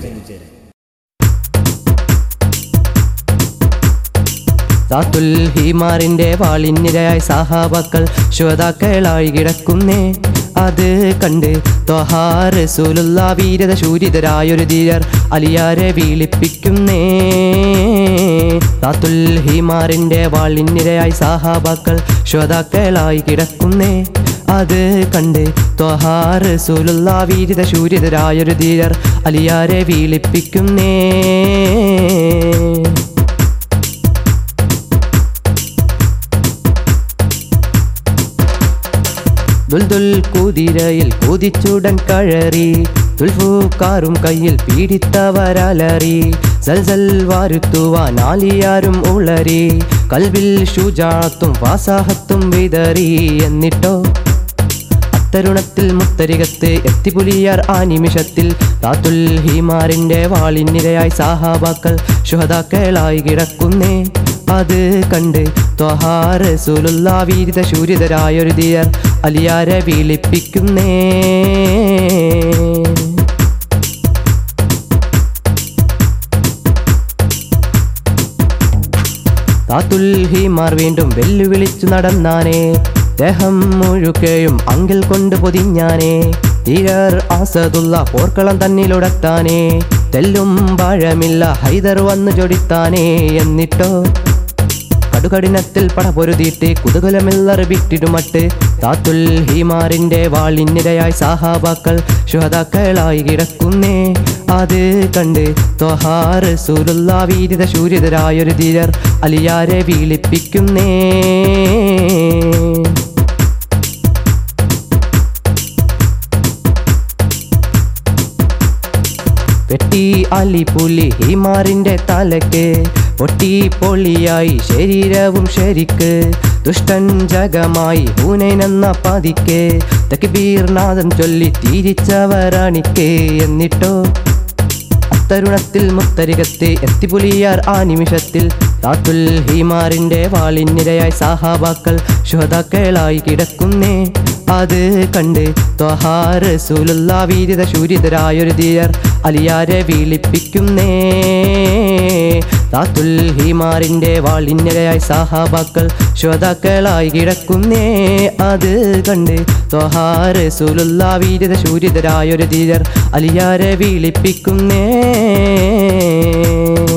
സാത്തുൽ ഹിമാറിന്റെ വാളിനിരയായി സഹാബാക്കൾ ശ്രോതാക്കളായി കിടക്കുന്നേ അത് കണ്ട് ത്വഹാർ റസൂലുള്ള വീരത ശൂരിതരായൊരു ധീരർ അലിയാരെ വീളിപ്പിക്കുന്നേ സാത്തുൽ ഹിമാറിന്റെ വാളിനിരയായി സഹാബാക്കൾ ശ്രോതാക്കളായി കിടക്കുന്നേ അത് കണ്ട് ത്വഹാർ റസൂലുള്ള വീരത ശൂരിതരായൊരു ധീരർ അലിയാരെ വീളിപ്പിക്കുന്നേ ദുൽദുൽ കുതിരയിൽ കുതിച്ചുടൻ കഴറി ദുൽഫൂക്കാറും കയ്യിൽ പീഡിത്തവരലറി സൽസൽ വാരുത്തുവാൻ ആലിയാരും ഉളറി കൽവിൽ ഷുജാത്തും വാസാഹത്തും വിതറി എന്നിട്ടോ തരുണത്തിൽ മുത്തരികത്ത് എത്തിപുലിയാർ ആ നിമിഷത്തിൽ താത്തുൽ ഹിമാറിന്റെ വാളിനിരയായി സാഹാബാക്കൾ ശുഹതാക്കളായി കിടക്കുന്നേ അത് കണ്ട് ത്വഹാർ സുലുള്ള വീരിത ശൂരിതരായൊരു ധീയർ അലിയാരെ വീളിപ്പിക്കുന്നേ താത്തുൽ ഹിമാർ വീണ്ടും വെല്ലുവിളിച്ചു നടന്നാനേ ദേഹം മുഴുകയും അങ്കിൽ കൊണ്ട് പൊതിഞ്ഞാനേ ധീരർ ആസതുള്ള പോർക്കളം തന്നിലുടത്താനേ തെല്ലും പാഴമില്ല ഹൈദർ വന്നു ജൊടിത്താനേ എന്നിട്ടോ കടുകടിനത്തിൽ പട പൊരുതിയിട്ട് കുതൂഹലമില്ലറ് വിട്ടിടുമട്ട് താത്തുൽ ഹിമാറിന്റെ വാളിനിരയായി സാഹാബാക്കൾ ശുഹതാക്കളായി കിടക്കുന്നേ അത് കണ്ട് ത്വഹാർ സൂലുള്ള വീരിത ശൂരിതരായൊരു ധീരർ അലിയാരെ വീളിപ്പിക്കുന്നേ വെട്ടി അലിപുലി ഹിമാറിന്റെ തലക്ക് പൊട്ടി പൊളിയായി ശരീരവും ശരിക്ക് ദുഷ്ടൻ ജഗമായി ഹൂനൈനെന്ന പതിക്ക് തക്ബീർനാഥം ചൊല്ലി തിരിച്ചവരാണിക്ക് എന്നിട്ടോ തരുണത്തിൽ മുത്തരികത്ത് എത്തിപുലിയാർ ആ നിമിഷത്തിൽ താത്തുൽ ഹിമാറിന്റെ വാളിനിരയായി സാഹാബാക്കൾ ശുഹതാക്കളായി കിടക്കുന്നേ അത് കണ്ട് ത്വഹാർ സൂലുള്ള വീരിത ശൂരിതരായൊരു ധീയർ അലിയാരെ വീളിപ്പിക്കുന്നേ താത്തുൽ ഹിമാറിന്റെ വാളിനിരയായി സാഹാബാക്കൾ ശ്രോതാക്കളായി കിടക്കുന്നേ അത് കണ്ട് ത്വഹാർ സൂലുള്ള വീരിത ശൂരിതരായൊരു ധീരർ അലിയാരെ വീളിപ്പിക്കുന്നേ